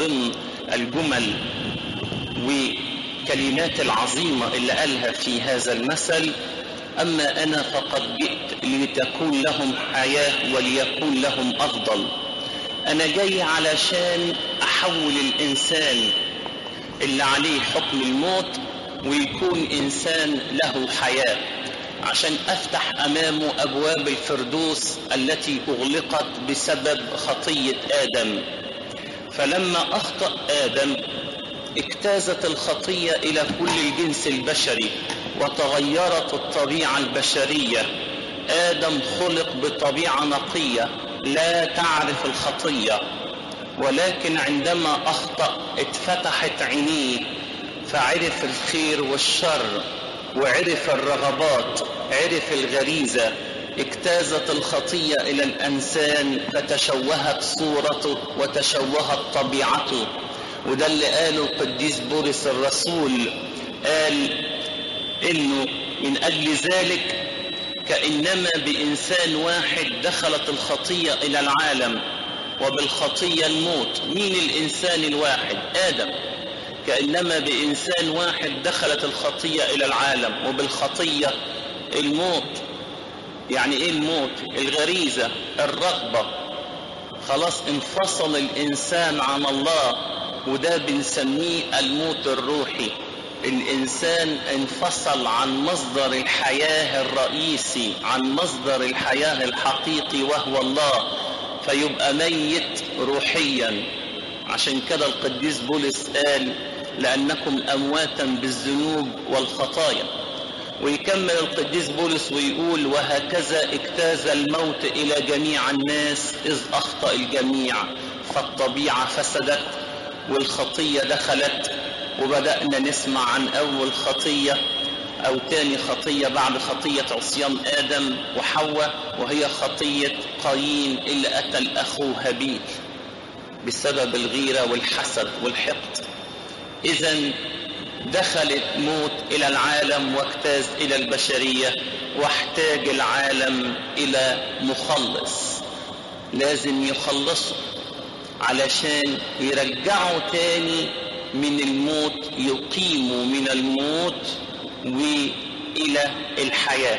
ضمن الجمل وكلمات العظيمة اللي قالها في هذا المثل أما أنا فقد جئت لتكون لهم حياة وليكون لهم أفضل أنا جاي علشان أحول الإنسان اللي عليه حكم الموت ويكون إنسان له حياة عشان أفتح أمامه أبواب الفردوس التي أغلقت بسبب خطية آدم فلما أخطأ آدم اجتازت الخطية إلى كل الجنس البشري وتغيرت الطبيعة البشرية آدم خلق بطبيعة نقية لا تعرف الخطية ولكن عندما أخطأ اتفتحت عينيه فعرف الخير والشر وعرف الرغبات عرف الغريزة اجتازت الخطية إلى الإنسان فتشوهت صورته وتشوهت طبيعته وده اللي قاله القديس بولس الرسول قال إنه من أجل ذلك كإنما بإنسان واحد دخلت الخطية إلى العالم وبالخطية الموت مين الإنسان الواحد آدم كإنما بإنسان واحد دخلت الخطية إلى العالم وبالخطية الموت يعني إيه الموت الغريزة الرغبة خلاص انفصل الإنسان عن الله وده بنسميه الموت الروحي الإنسان انفصل عن مصدر الحياة الرئيسي عن مصدر الحياة الحقيقي وهو الله فيبقى ميت روحيا عشان كده القديس بولس قال لأنكم أمواتا بالذنوب والخطايا ويكمل القديس بولس ويقول وهكذا اجتاز الموت إلى جميع الناس إذ أخطأ الجميع فالطبيعة فسدت والخطية دخلت وبدأنا نسمع عن أول خطية أو تاني خطية بعد خطية عصيان آدم وحواء وهي خطية قايين اللي قتل أخوه هابيل بسبب الغيرة والحسد والحقد إذا دخل الموت إلى العالم واجتاز إلى البشرية واحتاج العالم إلى مخلص لازم يخلصه علشان يرجعوا تاني من الموت يقيموا من الموت وإلى الحياة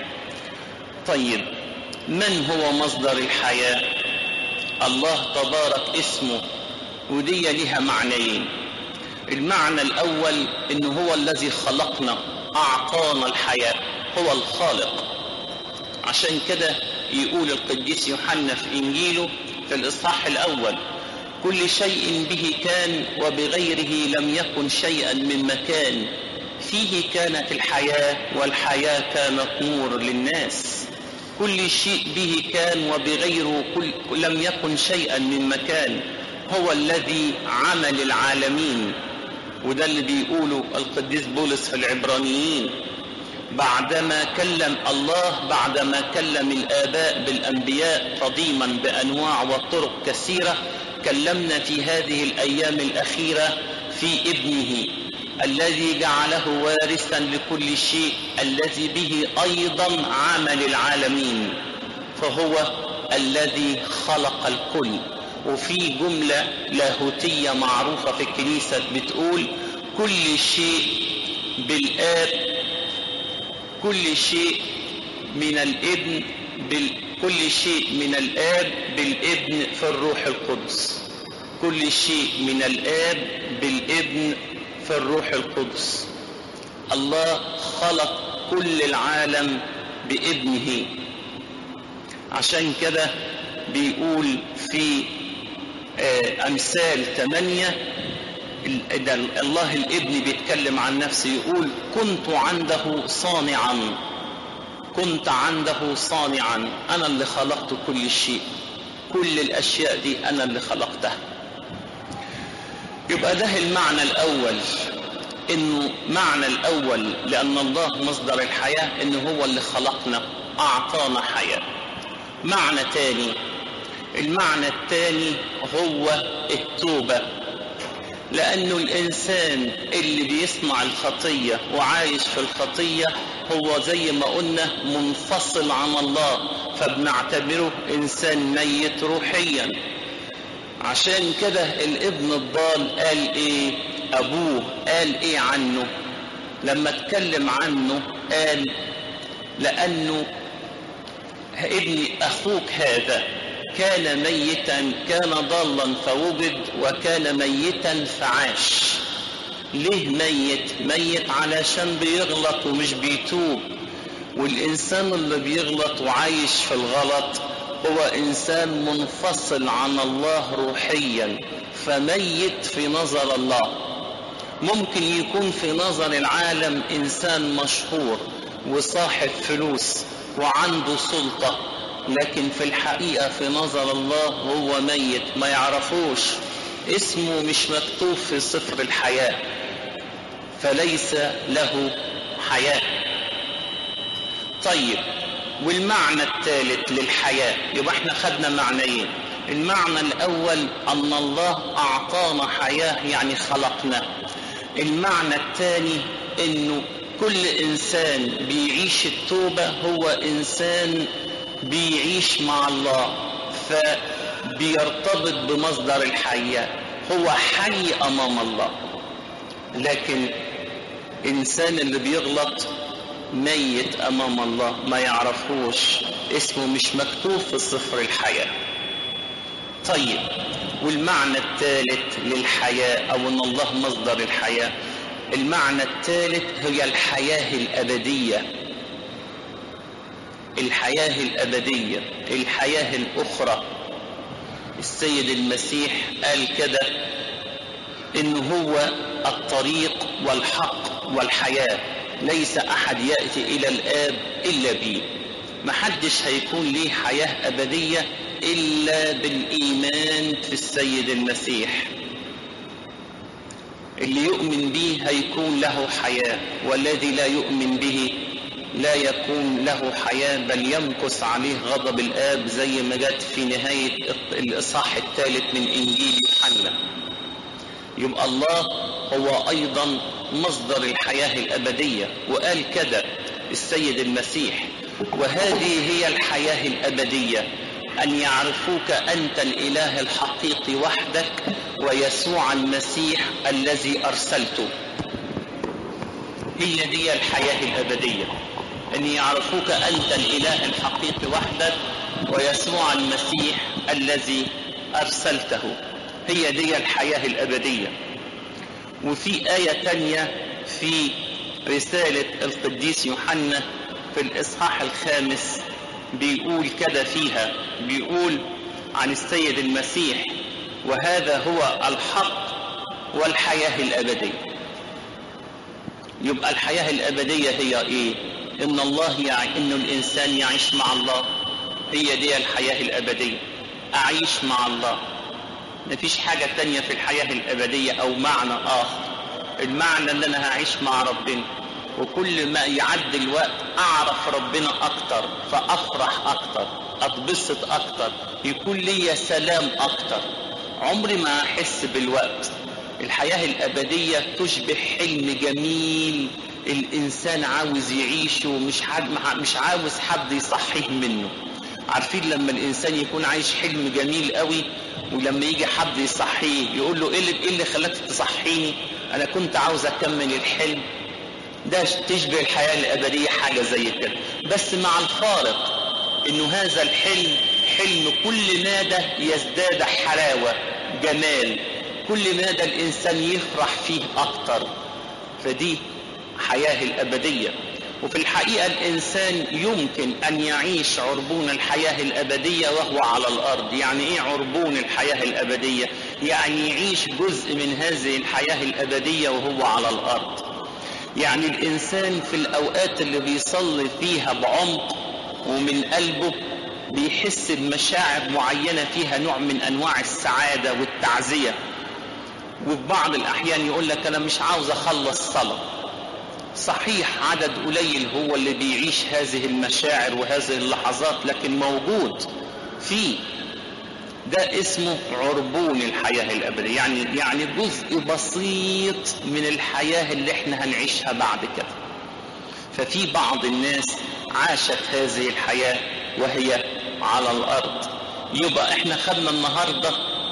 طيب من هو مصدر الحياة الله تبارك اسمه ودي لها معنيين المعنى الأول إنه هو الذي خلقنا أعطانا الحياة هو الخالق عشان كده يقول القديس يوحنا في إنجيله في الإصحاح الأول كل شيء به كان وبغيره لم يكن شيئا من مكان فيه كانت الحياة والحياة كانت نور للناس كل شيء به كان وبغيره كل لم يكن شيئا من مكان هو الذي عمل العالمين وده اللي بيقوله القديس بولس في العبرانيين بعدما كلم الله بعدما كلم الآباء بالأنبياء قديما بأنواع وطرق كثيرة كلمنا في هذه الأيام الأخيرة في ابنه الذي جعله وارثا لكل شيء الذي به أيضا عمل العالمين فهو الذي خلق الكل وفي جملة لاهوتية معروفة في الكنيسة بتقول كل شيء بالآب كل شيء من الابن بال... كل شيء من الآب بالابن في الروح القدس كل شيء من الآب بالابن في الروح القدس الله خلق كل العالم بابنه عشان كده بيقول في أمثال ثمانية الله الابن بيتكلم عن نفسه يقول كنت عنده صانعا كنت عنده صانعا أنا اللي خلقت كل شيء كل الأشياء دي أنا اللي خلقتها يبقى ده المعنى الأول إنه معنى الأول لأن الله مصدر الحياة إنه هو اللي خلقنا أعطانا حياة معنى تاني المعنى الثاني هو التوبة لأنه الإنسان اللي بيصنع الخطية وعايش في الخطية هو زي ما قلنا منفصل عن الله فبنعتبره إنسان ميت روحيا عشان كده الابن الضال قال ايه ابوه قال ايه عنه لما اتكلم عنه قال لانه ابني اخوك هذا كان ميتا كان ضالا فوجد وكان ميتا فعاش ليه ميت ميت علشان بيغلط ومش بيتوب والإنسان اللي بيغلط وعايش في الغلط هو إنسان منفصل عن الله روحيا فميت في نظر الله ممكن يكون في نظر العالم إنسان مشهور وصاحب فلوس وعنده سلطة لكن في الحقيقة في نظر الله هو ميت ما يعرفوش اسمه مش مكتوب في سفر الحياة فليس له حياه طيب والمعنى الثالث للحياة يبقى احنا خدنا معنيين المعنى الأول أن الله أعطانا حياة يعني خلقنا المعنى الثاني أنه كل إنسان بيعيش التوبة هو إنسان بيعيش مع الله فبيرتبط بمصدر الحياة هو حي أمام الله لكن إنسان اللي بيغلط ميت امام الله ما يعرفوش اسمه مش مكتوب في سفر الحياه طيب والمعنى الثالث للحياه او ان الله مصدر الحياه المعنى الثالث هي الحياه الابديه الحياه الابديه الحياه الاخرى السيد المسيح قال كده ان هو الطريق والحق والحياه ليس احد ياتي الى الاب الا بي محدش هيكون ليه حياه ابديه الا بالايمان في السيد المسيح اللي يؤمن به هيكون له حياه والذي لا يؤمن به لا يكون له حياه بل يمكث عليه غضب الاب زي ما جت في نهايه الاصحاح الثالث من انجيل يوحنا يبقى الله هو ايضا مصدر الحياه الابديه وقال كده السيد المسيح وهذه هي الحياه الابديه ان يعرفوك انت الاله الحقيقي وحدك ويسوع المسيح الذي ارسلته هي دي الحياه الابديه ان يعرفوك انت الاله الحقيقي وحدك ويسوع المسيح الذي ارسلته هي دي الحياه الابديه وفي آية تانية في رسالة القديس يوحنا في الإصحاح الخامس بيقول كده فيها بيقول عن السيد المسيح وهذا هو الحق والحياة الأبدية يبقى الحياة الأبدية هي إيه؟ إن الله يعني إن الإنسان يعيش مع الله هي دي الحياة الأبدية أعيش مع الله مفيش حاجة تانية في الحياة الأبدية أو معنى آخر المعنى ان انا هعيش مع ربنا وكل ما يعدي الوقت اعرف ربنا اكتر فافرح اكتر اتبسط اكتر يكون لي سلام اكتر عمري ما احس بالوقت الحياة الابدية تشبه حلم جميل الانسان عاوز يعيشه ومش مش عاوز حد يصحيه منه عارفين لما الانسان يكون عايش حلم جميل قوي ولما يجي حد يصحيه يقول له ايه اللي, إيه اللي خلاك تصحيني انا كنت عاوز اكمل الحلم ده تشبه الحياة الابدية حاجة زي كده بس مع الفارق انه هذا الحلم حلم كل مادة يزداد حلاوة جمال كل مادة الانسان يفرح فيه اكتر فدي حياة الابدية وفي الحقيقة الإنسان يمكن أن يعيش عربون الحياة الأبدية وهو على الأرض يعني إيه عربون الحياة الأبدية يعني يعيش جزء من هذه الحياة الأبدية وهو على الأرض يعني الإنسان في الأوقات اللي بيصلي فيها بعمق ومن قلبه بيحس بمشاعر معينة فيها نوع من أنواع السعادة والتعزية وفي بعض الأحيان يقول لك أنا مش عاوز أخلص صلاة صحيح عدد قليل هو اللي بيعيش هذه المشاعر وهذه اللحظات لكن موجود في ده اسمه عربون الحياة الأبدية يعني يعني جزء بسيط من الحياة اللي احنا هنعيشها بعد كده ففي بعض الناس عاشت هذه الحياة وهي على الأرض يبقى احنا خدنا النهاردة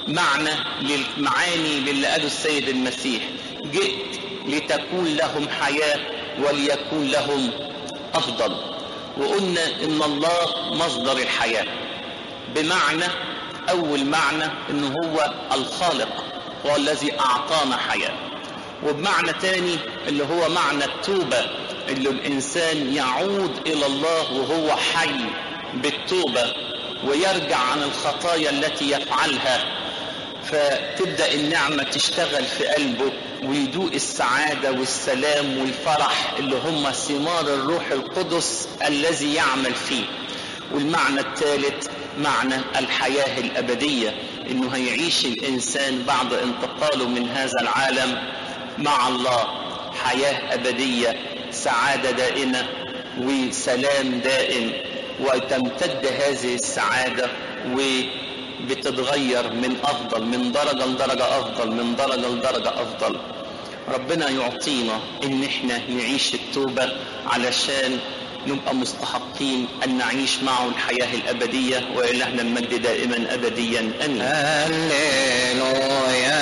معنى للمعاني اللي قاله السيد المسيح جئت لتكون لهم حياة وليكون لهم أفضل وقلنا إن الله مصدر الحياة بمعنى أول معنى إن هو الخالق هو الذي أعطانا حياة وبمعنى تاني اللي هو معنى التوبة اللي الإنسان يعود إلى الله وهو حي بالتوبة ويرجع عن الخطايا التي يفعلها فتبدأ النعمة تشتغل في قلبه ويدوق السعادة والسلام والفرح اللي هم ثمار الروح القدس الذي يعمل فيه والمعنى الثالث معنى الحياة الأبدية إنه هيعيش الإنسان بعد انتقاله من هذا العالم مع الله حياة أبدية سعادة دائمة وسلام دائم وتمتد هذه السعادة وبتتغير من أفضل من درجة لدرجة أفضل من درجة لدرجة أفضل ربنا يعطينا إن إحنا نعيش التوبة علشان نبقى مستحقين أن نعيش معه الحياة الأبدية وإلهنا المجد دائما أبديا أمين هللويا